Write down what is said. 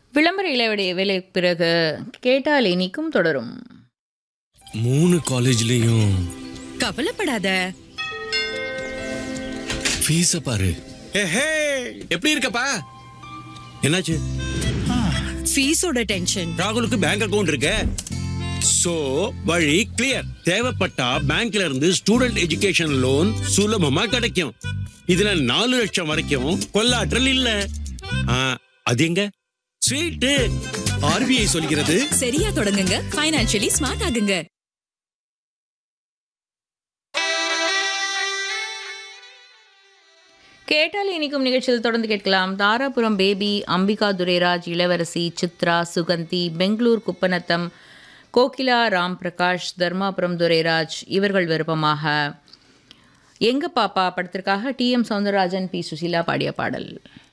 விளம்பர இளவடைய வேலை பிறகு கேட்டால் இனிக்கும் தொடரும் மூணு காலேஜ்லயும் கவலைப்படாத ஃபீஸ பாரு ஹே எப்படி இருக்கப்பா என்னாச்சு ஃபீஸோட டென்ஷன் ராகுலுக்கு பேங்க் அக்கவுண்ட் இருக்கு சோ வழி கிளியர் தேவைப்பட்டா பேங்க்ல இருந்து ஸ்டூடெண்ட் எஜுகேஷன் லோன் சுலபமா கிடைக்கும் இதுல நாலு லட்சம் வரைக்கும் கொள்ளாற்றல் இல்ல ஆ, அது எங்க ஸ்வீட்டு ஆர்பிஐ சொல்கிறது சரியா தொடங்குங்க ஃபைனான்சியலி ஸ்மார்ட் ஆகுங்க கேட்டால் இனிக்கும் நிகழ்ச்சியில் தொடர்ந்து கேட்கலாம் தாராபுரம் பேபி அம்பிகா துரைராஜ் இளவரசி சித்ரா சுகந்தி பெங்களூர் குப்பநத்தம் கோகிலா ராம் பிரகாஷ் தர்மாபுரம் துரைராஜ் இவர்கள் விருப்பமாக எங்க பாப்பா படத்திற்காக T M Soundararajan P Susheela பாடிய பாடல்